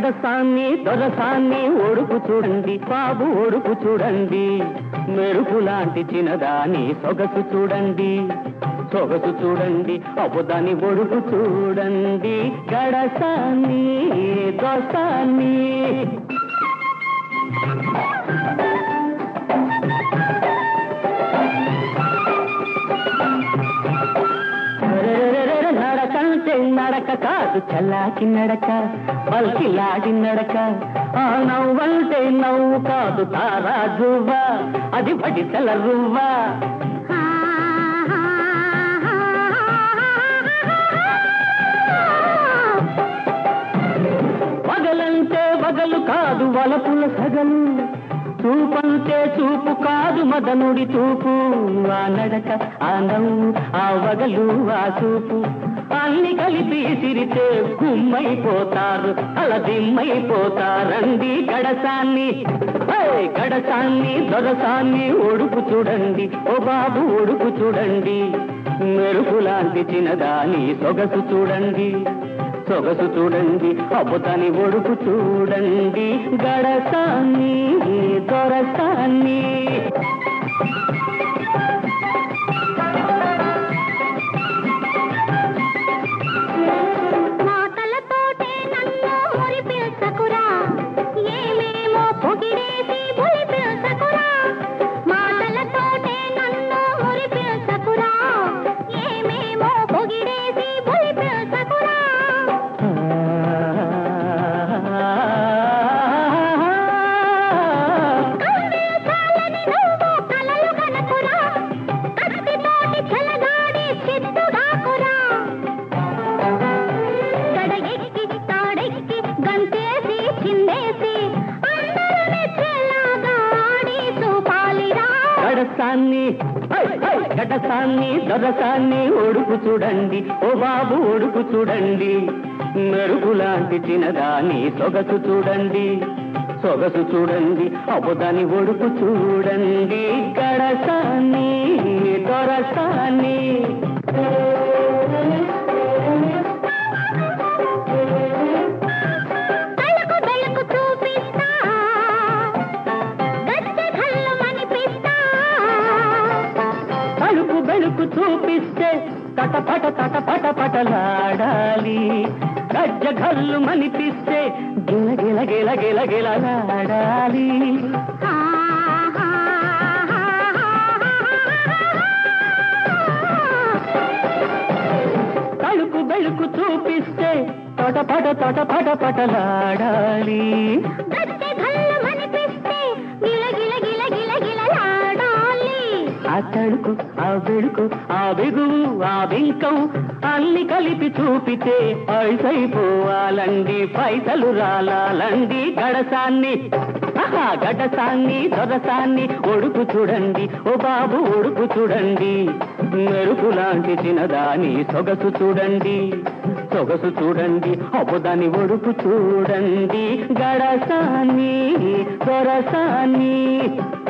గడసాన్ని దొరసాన్ని ఒడుపు చూడండి బాబు ఒడుపు చూడండి మెరుపు లాంటి చిన్నదాని సొగసు చూడండి సొగసు చూడండి అబుదాని ఒడుపు చూడండి గడసాన్ని దొరసాన్ని రెరెరెరెరె నడకంటే నడక కాదు చల్లాకి నడక పల్కిలాడి నడక ఆ నవ్వంటే నవ్వు కాదు తారాజువ్వ అది పడితల రువ్వ పగలంటే వగలు కాదు వలపుల సగలు చూపంటే చూపు కాదు మదనుడి చూపు ఆ నడక ఆ నవ్వు ఆ వగలు ఆ చూపు అన్ని కలిపి సిరితే గుమ్మైపోతారు అలా దిమ్మైపోతారండి గడసాన్ని ఏయ్, గడసాన్ని దొరసాన్ని ఒడుపు చూడండి ఓ బాబు ఒడుపు చూడండి మెరుపు లాంటి చిన్నదాని సొగసు చూడండి సొగసు చూడండి అబ్బుతాని ఒడుపు చూడండి గడసాన్ని దొరసాన్ని మాటలతోటే నన్ను మురిపించకురా ఏమేమో పొగిడేసి మురిపించకురా మాటలతోటే నన్ను మురిపించకురా ఏమేమో పొగిడేసి మురిపించకురా కవ్వించాలని నువ్వు కలలు కనకురా కత్తితోటి చెలగాడి చిత్తుగాకురా గడ ఎక్కి తాడెక్కి గంతేసి చిందేసి అందరూ మెచ్చేలాగా ఆడి చూపాలిరా గడసాన్ని ఐ, ఐ, గడసాన్ని దొరసాన్ని ఒడుపు చూడండి ఓ బాబు ఒడుపు చూడండి మెరుపు లాంటి చిన్నదాని సొగసు చూడండి సొగసు చూడండి అబుదాని ఒడుపు చూడండి గడసాన్ని దొరసాన్ని తలకు బెలకు చూపిస్తా గద్దె కళ్ళు మనిపిస్తా తలుపు బెలుకు చూపిస్తే తటపట తటపట పటలాడాలి గజ్జ గల్లు మనిపిస్తే గిల గిల గిల గిల గిలలాడాలి తలుపు బెలుకు చూపిస్తే తటపట తటపట పటలాడాలి గద్దె కళ్ళు మనిపిస్తే గిల గిల గిల గిల గిలలాడాలి ఆ తడుకు ఆ వెడుకు ఆ బిగువు ఆ బింకం అన్ని కలిపి చూపితే పైసైపోవాలండి పైసలు రాలాలండి గడసాన్ని ఆహా, గడసాన్ని దొరసాన్ని ఒడుపు చూడండి ఓ బాబు ఒడుపు చూడండి మెరుపు లాంటి చిన్నదాని సొగసు చూడండి సొగసు చూడండి అబ్బుదాని ఒడుపు చూడండి గడసాన్ని దొరసాన్ని